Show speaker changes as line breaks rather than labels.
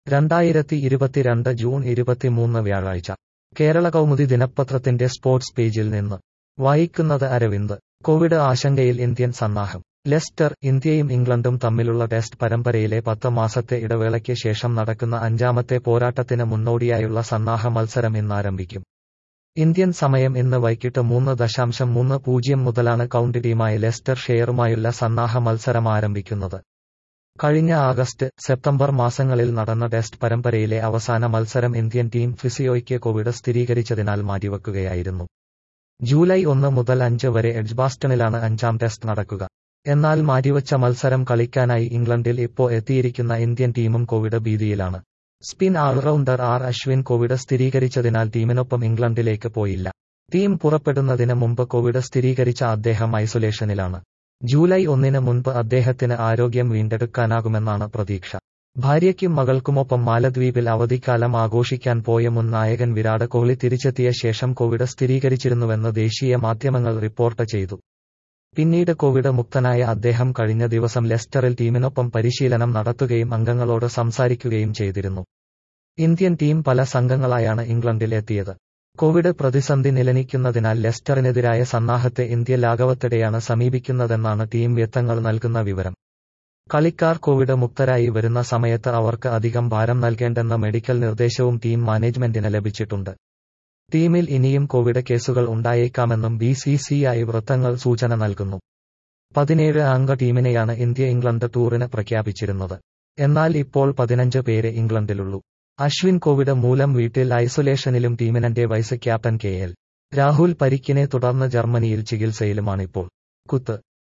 രണ്ടായിരത്തി ഇരുപത്തിരണ്ട് ജൂൺ ഇരുപത്തിമൂന്ന് വ്യാഴാഴ്ച കേരള കൗമുദി ദിനപത്രത്തിന്റെ സ്പോർട്സ് പേജിൽ നിന്ന് വായിക്കുന്നത് അരവിന്ദ് കോവിഡ് ആശങ്കയിൽ ഇന്ത്യൻ സന്നാഹം ലെസ്റ്റർ ഇന്ത്യയും ഇംഗ്ലണ്ടും തമ്മിലുള്ള ടെസ്റ്റ് പരമ്പരയിലെ പത്ത് മാസത്തെ ഇടവേളയ്ക്ക് ശേഷം നടക്കുന്ന അഞ്ചാമത്തെ പോരാട്ടത്തിന് മുന്നോടിയായുള്ള സന്നാഹ മത്സരം ഇന്നാരംഭിക്കും ഇന്ത്യൻ സമയം ഇന്ന് വൈകിട്ട് മൂന്ന് ദശാംശം മൂന്ന് പൂജ്യം മുതലാണ് കൗണ്ടി ടീമായ ലെസ്റ്റർ ഷെയറുമായുള്ള സന്നാഹ മത്സരം ആരംഭിക്കുന്നത് കഴിഞ്ഞ ആഗസ്റ്റ് സെപ്റ്റംബർ മാസങ്ങളിൽ നടന്ന ടെസ്റ്റ് പരമ്പരയിലെ അവസാന മത്സരം ഇന്ത്യൻ ടീം ഫിസിയോയ്ക്ക് കോവിഡ് സ്ഥിരീകരിച്ചതിനാൽ മാറ്റിവെക്കുകയായിരുന്നു ജൂലൈ ഒന്ന് മുതൽ അഞ്ച് വരെ എഡ്ജ്ബാസ്റ്റണിലാണ് അഞ്ചാം ടെസ്റ്റ് നടക്കുക എന്നാൽ മാറ്റിവച്ച മത്സരം കളിക്കാനായി ഇംഗ്ലണ്ടിൽ ഇപ്പോൾ എത്തിയിരിക്കുന്ന ഇന്ത്യൻ ടീമും കോവിഡ് ഭീതിയിലാണ് spin allrounder R Ashwin covid സ്ഥിരീകരിച്ചതിനാൽ ടീമിനൊപ്പം ഇംഗ്ലണ്ടിലേക്ക് പോയില്ല ടീം പുറപ്പെടുന്നതിന് മുമ്പ് കോവിഡ് സ്ഥിരീകരിച്ച അദ്ദേഹം ഐസൊലേഷനിലാണ് ജൂലൈ ഒന്നിന് മുൻപ് അദ്ദേഹത്തിന് ആരോഗ്യം വീണ്ടെടുക്കാനാകുമെന്നാണ് പ്രതീക്ഷ ഭാര്യയ്ക്കും മകൾക്കുമൊപ്പം മാലദ്വീപിൽ അവധിക്കാലം ആഘോഷിക്കാൻ പോയ മുൻ നായകൻ വിരാട് കോഹ്ലി തിരിച്ചെത്തിയ ശേഷം കോവിഡ് സ്ഥിരീകരിച്ചിരുന്നുവെന്ന് ദേശീയ മാധ്യമങ്ങൾ റിപ്പോർട്ട് ചെയ്തു പിന്നീട് കോവിഡ് മുക്തനായ അദ്ദേഹം കഴിഞ്ഞ ദിവസം ലെസ്റ്ററിൽ ടീമിനൊപ്പം പരിശീലനം നടത്തുകയും അംഗങ്ങളോട് സംസാരിക്കുകയും ചെയ്തിരുന്നു ഇന്ത്യൻ ടീം പല സംഘങ്ങളായാണ് ഇംഗ്ലണ്ടിൽ എത്തിയത് കോവിഡ് പ്രതിസന്ധി നിലനിൽക്കുന്നതിനാൽ ലെസ്റ്ററിനെതിരായ സന്നാഹത്തെ ഇന്ത്യ ലാഘവത്തിടെയാണ് സമീപിക്കുന്നതെന്നാണ് ടീം വ്യത്തങ്ങൾ നൽകുന്ന വിവരം കളിക്കാർ കോവിഡ് മുക്തരായി വരുന്ന സമയത്ത് അവർക്ക് അധികം ഭാരം നൽകേണ്ടെന്ന മെഡിക്കൽ നിർദ്ദേശവും ടീം മാനേജ്മെന്റിന് ലഭിച്ചിട്ടുണ്ട് ടീമിൽ ഇനിയും കോവിഡ് കേസുകൾ ഉണ്ടായേക്കാമെന്നും ബി സി സി ഐ വൃത്തങ്ങൾ സൂചന നൽകുന്നു പതിനേഴ് അംഗ ടീമിനെയാണ് ഇന്ത്യ ഇംഗ്ലണ്ട് ടൂറിന് പ്രഖ്യാപിച്ചിരുന്നത് എന്നാൽ ഇപ്പോൾ പതിനഞ്ച് പേര് ഇംഗ്ലണ്ടിലുള്ളൂ അശ്വിൻ കോവിഡ് മൂലം വീട്ടിൽ ഐസൊലേഷനിലും ടീമിനന്റെ vice captain K L Rahul പരിക്കിനെ തുടർന്ന് ജർമ്മനിയിൽ ചികിത്സയിലുമാണിപ്പോൾ കുത്ത്